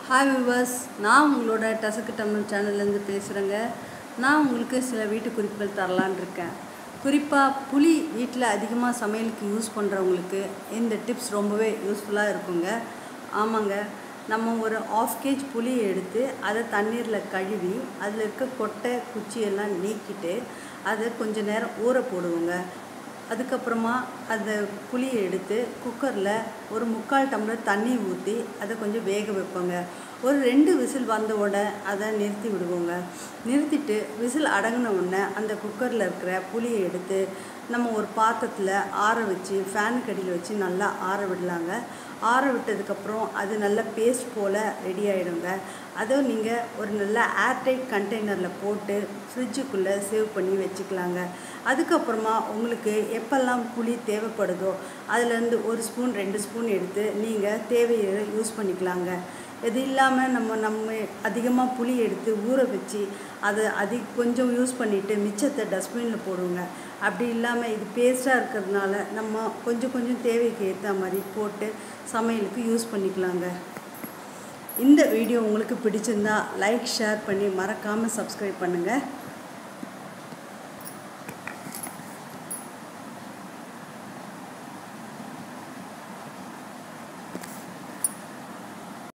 hi viewers நான் உங்களோட டசக்கு தமிழ் சேனல்லேருந்து பேசுகிறேங்க நான் உங்களுக்கு சில வீட்டு குறிப்புகள் தரலான் இருக்கேன் குறிப்பாக புளி வீட்டில் அதிகமாக சமையலுக்கு யூஸ் பண்ணுறவங்களுக்கு இந்த டிப்ஸ் ரொம்பவே யூஸ்ஃபுல்லாக இருக்குங்க ஆமாங்க நம்ம ஒரு ஆஃப் கேஜ் புளி எடுத்து அதை தண்ணீரில் கழுவி அதில் இருக்க கொட்டை குச்சியெல்லாம் நீக்கிட்டு அதை கொஞ்ச நேரம் ஊற போடுவோங்க அதுக்கப்புறமா அந்த புளியை எடுத்து குக்கரில் ஒரு முக்கால் டம்ளர் தண்ணி ஊற்றி அதை கொஞ்சம் வேக வைப்போங்க ஒரு ரெண்டு விசில் வந்த உடனே அதை நிறுத்தி விடுவோங்க நிறுத்திட்டு விசில் அடங்கின உடனே அந்த குக்கரில் இருக்கிற புளியை எடுத்து நம்ம ஒரு பாத்திரத்தில் ஆற வச்சு ஃபேன் கடியில் வச்சு நல்லா ஆற விடலாங்க ஆற விட்டதுக்கப்புறம் அது நல்ல பேஸ்ட் போல் ரெடி ஆகிடுங்க அதை நீங்கள் ஒரு நல்ல ஏர்டைட் கண்டெய்னரில் போட்டு ஃப்ரிட்ஜுக்குள்ளே சேவ் பண்ணி வச்சுக்கலாங்க அதுக்கப்புறமா உங்களுக்கு எப்பெல்லாம் புளி தேவைப்படுதோ அதுலேருந்து ஒரு ஸ்பூன் ரெண்டு ஸ்பூன் எடுத்து நீங்கள் தேவையை யூஸ் பண்ணிக்கலாங்க இது இல்லாமல் நம்ம நம்ம அதிகமாக புளி எடுத்து ஊற வச்சு அதை அதிக கொஞ்சம் யூஸ் பண்ணிவிட்டு மிச்சத்தை டஸ்ட்பினில் போடுவோங்க அப்படி இல்லாமல் இது பேஸ்ட்டாக இருக்கிறதுனால நம்ம கொஞ்சம் கொஞ்சம் தேவைக்கு ஏற்ற மாதிரி போட்டு சமையலுக்கு யூஸ் பண்ணிக்கலாங்க இந்த வீடியோ உங்களுக்கு பிடிச்சிருந்தா லைக் ஷேர் பண்ணி மறக்காமல் சப்ஸ்கிரைப் பண்ணுங்கள்